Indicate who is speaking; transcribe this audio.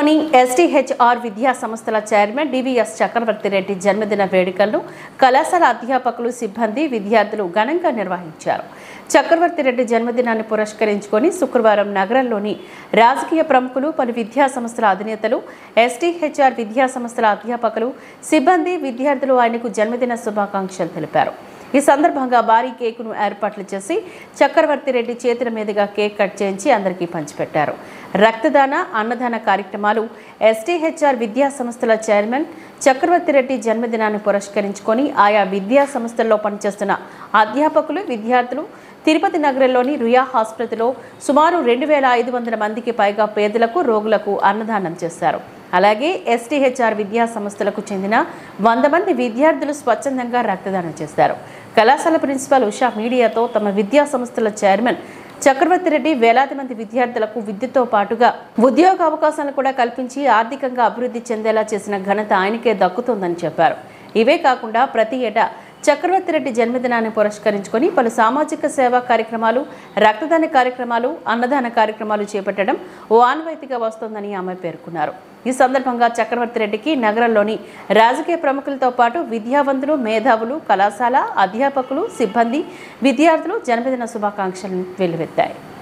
Speaker 1: నగరంలోని ఎస్టీహెచ్ఆర్ విద్యా సంస్థల చైర్మన్ డివిఎస్ చక్రవర్తి రెడ్డి జన్మదిన వేడుకలను కళాశాల అధ్యాపకులు సిబ్బంది విద్యార్థులు ఘనంగా నిర్వహించారు చక్రవర్తి రెడ్డి జన్మదినాన్ని పురస్కరించుకొని శుక్రవారం నగరంలోని రాజకీయ ప్రముఖులు పలు విద్యా సంస్థల అధినేతలు ఎస్టీహెచ్ఆర్ విద్యా సంస్థల అధ్యాపకులు సిబ్బంది విద్యార్థులు ఆయనకు జన్మదిన శుభాకాంక్షలు తెలిపారు ఈ సందర్భంగా భారీ కేకును ఏర్పాట్లు చేసి చక్రవర్తి రెడ్డి చేతుల మీదుగా కేక్ కట్ చేయించి అందరికీ పంచిపెట్టారు రక్తదాన అన్నదాన కార్యక్రమాలు ఎస్టీహెచ్ఆర్ విద్యా సంస్థల చైర్మన్ చక్రవర్తి రెడ్డి జన్మదినాన్ని పురస్కరించుకొని ఆయా విద్యా సంస్థల్లో పనిచేస్తున్న అధ్యాపకులు విద్యార్థులు తిరుపతి నగరంలోని రుయా ఆసుపత్రిలో సుమారు రెండు వేల ఐదు వందల మందికి పైగా పేదలకు రోగులకు అన్నదానం చేశారు అలాగే ఎస్టీహెచ్ఆర్ విద్యా సంస్థలకు చెందిన వంద మంది విద్యార్థులు స్వచ్ఛందంగా రక్తదానం చేశారు కళాశాల ప్రిన్సిపాల్ ఉషా మీడియాతో తమ విద్యా సంస్థల చైర్మన్ చక్రవర్తి రెడ్డి వేలాది మంది విద్యార్థులకు విద్యతో పాటుగా ఉద్యోగ అవకాశాలను కూడా కల్పించి ఆర్థికంగా అభివృద్ధి చెందేలా చేసిన ఘనత ఆయనకే దక్కుతుందని చెప్పారు ఇవే కాకుండా ప్రతి ఏటా చక్రవర్తి రెడ్డి జన్మదినాన్ని పురస్కరించుకొని పలు సామాజిక సేవా కార్యక్రమాలు రక్తదాన కార్యక్రమాలు అన్నదాన కార్యక్రమాలు చేపట్టడం ఓ ఆనవాయితీగా వస్తోందని ఆమె పేర్కొన్నారు ఈ సందర్భంగా చక్రవర్తి రెడ్డికి నగరంలోని రాజకీయ ప్రముఖులతో పాటు విద్యావంతులు మేధావులు కళాశాల అధ్యాపకులు సిబ్బంది విద్యార్థులు జన్మదిన శుభాకాంక్షలను వెల్లువెత్తాయి